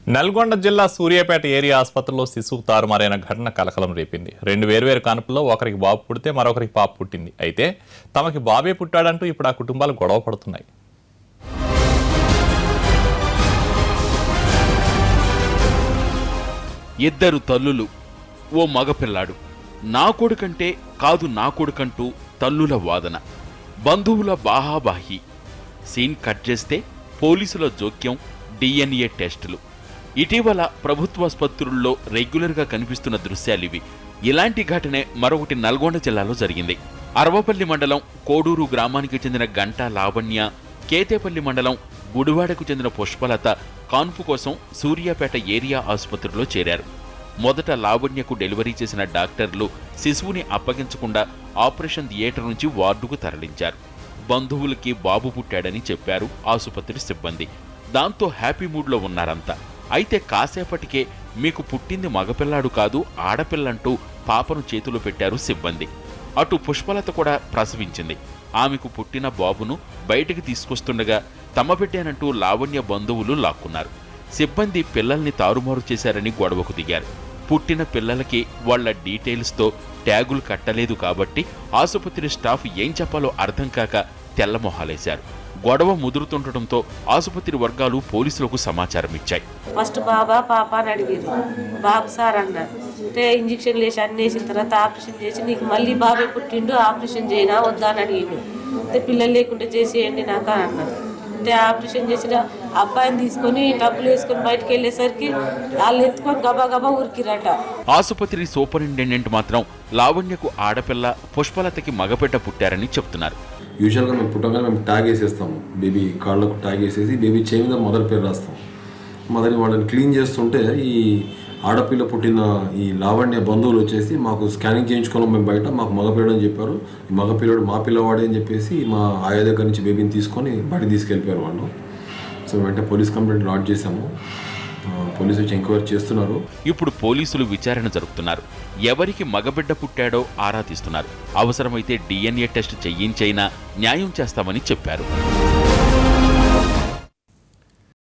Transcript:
నల్గొండ జిల్లా సూర్యాపేట ఏరియా ఆసుపత్రిలో శిశువు తారుమారైన ఘటన కలకలం రేపింది రెండు వేర్వేరు కానుపుల్లో ఒకరికి బాబు పుడితే మరొకరికి పాప పుట్టింది అయితే తమకి బాబే పుట్టాడంటూ ఇప్పుడు ఆ కుటుంబాలు గొడవ పడుతున్నాయి ఇద్దరు తల్లులు ఓ మగపిల్లాడు నా కొడుకంటే కాదు నా కొడుకంటూ తల్లుల వాదన బంధువుల బాహాబాహి సీన్ కట్ చేస్తే పోలీసుల జోక్యం డిఎన్ఏ టెస్టులు ఇటీవల ప్రభుత్వాసుపత్రుల్లో రెగ్యులర్గా కనిపిస్తున్న దృశ్యాలివి ఇలాంటి ఘటనే మరొకటి నల్గొండ జిల్లాలో జరిగింది అరవపల్లి మండలం కోడూరు గ్రామానికి చెందిన గంటా లావణ్య కేతేపల్లి మండలం గుడివాడకు చెందిన పుష్పలత కాన్పు కోసం సూర్యాపేట ఏరియా ఆసుపత్రిలో చేరారు మొదట లావణ్యకు డెలివరీ చేసిన డాక్టర్లు శిశువుని అప్పగించకుండా ఆపరేషన్ థియేటర్ నుంచి వార్డుకు తరలించారు బంధువులకి బాబు పుట్టాడని చెప్పారు ఆసుపత్రి సిబ్బంది దాంతో హ్యాపీ మూడ్లో ఉన్నారంతా అయితే కాసేపటికే మీకు పుట్టింది మగపిల్లాడు కాదు ఆడపిల్లంటూ పాపను చేతిలో పెట్టారు సిబ్బంది అటు పుష్పలత కూడా ప్రసవించింది ఆమెకు పుట్టిన బాబును బయటికి తీసుకొస్తుండగా తమ బిడ్డేనంటూ లావణ్య బంధువులు లాక్కున్నారు సిబ్బంది పిల్లల్ని తారుమారు చేశారని గొడవకు దిగారు పుట్టిన పిల్లలకి వాళ్ళ డీటెయిల్స్తో ట్యాగులు కట్టలేదు కాబట్టి ఆసుపత్రి స్టాఫ్ ఏం చెప్పాలో అర్థం కాక తెల్లమొహాలేశారు గొడవ ముదురుతుండటంతో ఆసుపత్రి వర్గాలు పోలీసులకు సమాచారం ఇచ్చాయి ఫస్ట్ బాబా పాప అని అడిగారు బాబు సార్ అన్నారు అంటే ఇంజక్షన్ వేసి అన్ని వేసిన తర్వాత ఆపరేషన్ చేసి నీకు మళ్ళీ బాబే పుట్టిండు ఆపరేషన్ చేయనా వద్దా అని అడిగిండు అంటే పిల్లలు లేకుంటే చేసేయండి నాకు అని అన్నారు అంటే ఆపరేషన్ చేసిన అబ్బాయిని తీసుకొని డబ్బులు వేసుకొని బయటకు వెళ్ళేసరికి వాళ్ళు ఎత్తుకొని గబా గబా ఉరికిరట ఆసుపత్రి సూపరింటెండెంట్ మాత్రం లావణ్యకు ఆడపిల్ల పుష్పలతకి మగబిడ్డ పుట్టారని చెప్తున్నారు యూజువల్గా మేము పుట్టగానే మేము ట్యాగ్ వేసేస్తాము బేబీ కాళ్ళకు ట్యాగ్ వేసేసి బేబీ చేయి మీద మదర్ పేరు రాస్తాం మదర్ని వాళ్ళని క్లీన్ చేస్తుంటే ఈ ఆడపిల్ల పుట్టిన ఈ లావణ్య బంధువులు వచ్చేసి మాకు స్కానింగ్ చేయించుకున్నాం మేము బయట మాకు మగపిల్లడు అని చెప్పారు ఈ మగపిల్లడు మా పిల్లవాడే అని చెప్పేసి మా ఆయా దగ్గర నుంచి బేబీని తీసుకొని బయట తీసుకెళ్ళిపోయారు వాళ్ళు సో వెంటనే పోలీస్ కంప్లైంట్ లాడ్ చేశాము ఆ, పోలీసు వచ్చి ఎంక్వైరీ చేస్తున్నారు ఇప్పుడు పోలీసులు విచారణ జరుపుతున్నారు ఎవరికి మగబిడ్డ పుట్టాడో ఆరా తీస్తున్నారు అవసరమైతే డిఎన్ఏ టెస్ట్ చెయ్యించైనా న్యాయం చేస్తామని చెప్పారు